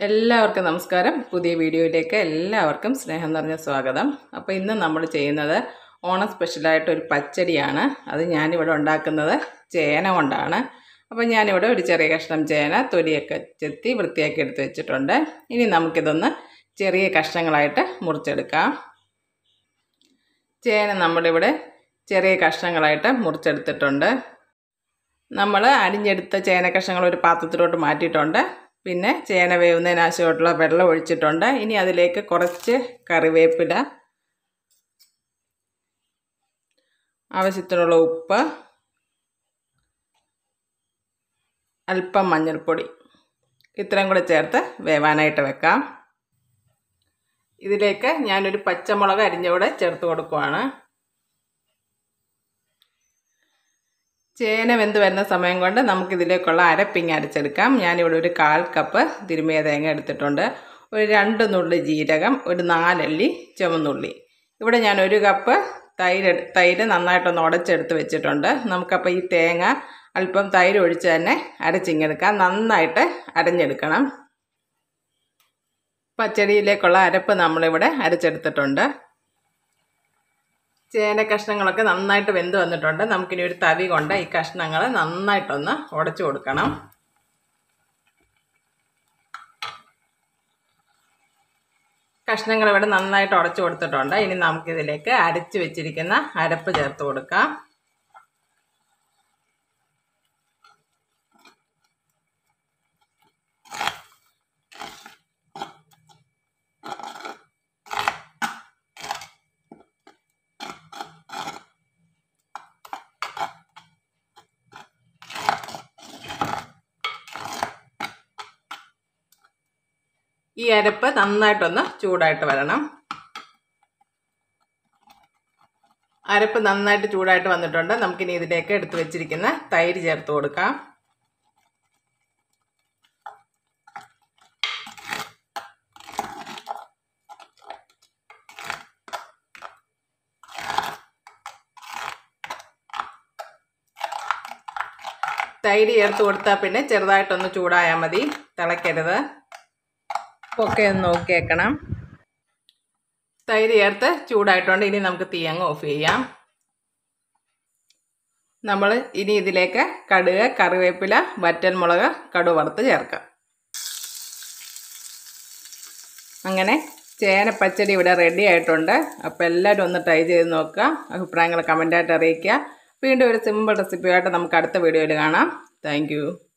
എല്ലാവർക്കും നമസ്കാരം പുതിയ വീഡിയോയിലേക്ക് എല്ലാവർക്കും സ്നേഹം നിറഞ്ഞ സ്വാഗതം അപ്പോൾ ഇന്ന് നമ്മൾ ചെയ്യുന്നത് ഓണം സ്പെഷ്യലായിട്ട് ഒരു പച്ചടിയാണ് അത് ഞാനിവിടെ ഉണ്ടാക്കുന്നത് ചേന കൊണ്ടാണ് അപ്പോൾ ഞാനിവിടെ ഒരു ചെറിയ കഷ്ണം ചേന തൊലിയൊക്കെ ചെത്തി വൃത്തിയാക്കി എടുത്ത് വെച്ചിട്ടുണ്ട് ഇനി നമുക്കിതൊന്ന് ചെറിയ കഷ്ണങ്ങളായിട്ട് മുറിച്ചെടുക്കാം ചേന നമ്മളിവിടെ ചെറിയ കഷ്ണങ്ങളായിട്ട് മുറിച്ചെടുത്തിട്ടുണ്ട് നമ്മൾ അരിഞ്ഞെടുത്ത ചേന കഷ്ണങ്ങൾ ഒരു പാത്രത്തിലോട്ട് മാറ്റിയിട്ടുണ്ട് പിന്നെ ചേന വേവുന്നതിന് ആവശ്യമായിട്ടുള്ള വെള്ളം ഒഴിച്ചിട്ടുണ്ട് ഇനി അതിലേക്ക് കുറച്ച് കറിവേപ്പില ആവശ്യത്തിനുള്ള ഉപ്പ് അല്പം മഞ്ഞൾപ്പൊടി ഇത്രയും കൂടെ ചേർത്ത് വേവാനായിട്ട് വെക്കാം ഇതിലേക്ക് ഞാനൊരു പച്ചമുളക് അരിഞ്ഞൂടെ ചേർത്ത് കൊടുക്കുവാണ് ചേന വെന്ത് വരുന്ന സമയം കൊണ്ട് നമുക്കിതിലേക്കുള്ള അരപ്പിങ് അരച്ചെടുക്കാം ഞാനിവിടെ ഒരു കാൽ കപ്പ് തിരുമിയ തേങ്ങ എടുത്തിട്ടുണ്ട് ഒരു രണ്ട് നുള്ളി ജീരകം ഒരു നാലല്ലി ചുവന്നുള്ളി ഇവിടെ ഞാൻ ഒരു കപ്പ് തൈര് തൈര് നന്നായിട്ടൊന്ന് ഉടച്ചെടുത്ത് വെച്ചിട്ടുണ്ട് നമുക്കപ്പോൾ ഈ തേങ്ങ അല്പം തൈര് ഒഴിച്ച് തന്നെ അരച്ചിങ്ങെടുക്കാം നന്നായിട്ട് അരഞ്ഞെടുക്കണം പച്ചടിയിലേക്കുള്ള അരപ്പ് നമ്മളിവിടെ അരച്ചെടുത്തിട്ടുണ്ട് ചേന കഷ്ണങ്ങളൊക്കെ നന്നായിട്ട് വെന്ത് വന്നിട്ടുണ്ട് നമുക്കിനി ഒരു തവി കൊണ്ട് ഈ കഷ്ണങ്ങൾ നന്നായിട്ടൊന്ന് ഉടച്ചു കൊടുക്കണം കഷ്ണങ്ങൾ ഇവിടെ നന്നായിട്ട് ഉടച്ചു കൊടുത്തിട്ടുണ്ട് ഇനി നമുക്കിതിലേക്ക് അരച്ച് വെച്ചിരിക്കുന്ന അരപ്പ് ചേർത്ത് കൊടുക്കാം ഈ അരപ്പ് നന്നായിട്ടൊന്ന് ചൂടായിട്ട് വരണം അരപ്പ് നന്നായിട്ട് ചൂടായിട്ട് വന്നിട്ടുണ്ട് നമുക്കിനി ഇതിലേക്ക് എടുത്തു വെച്ചിരിക്കുന്ന തൈര് ചേർത്ത് കൊടുക്കാം തൈര് ചേർത്ത് കൊടുത്താൽ പിന്നെ ചെറുതായിട്ടൊന്ന് ചൂടായാൽ മതി തിളയ്ക്കരുത് ഒക്കെ ഒന്ന് നോക്കിയേക്കണം തൈര് ചേർത്ത് ചൂടായിട്ടുണ്ട് ഇനി നമുക്ക് തീ അങ്ങ് ഓഫ് ചെയ്യാം നമ്മൾ ഇനി ഇതിലേക്ക് കടുക് കറിവേപ്പില വറ്റൽമുളക് കടുക് വറുത്ത് ചേർക്കാം അങ്ങനെ ചേനപ്പച്ചടി ഇവിടെ റെഡി ആയിട്ടുണ്ട് അപ്പോൾ എല്ലാവരും ഒന്ന് ട്രൈ ചെയ്ത് നോക്കുക അഭിപ്രായങ്ങൾ കമൻറ്റായിട്ട് അറിയിക്കുക വീണ്ടും ഒരു സിമ്പിൾ റെസിപ്പിയായിട്ട് നമുക്ക് അടുത്ത വീഡിയോയിൽ കാണാം താങ്ക്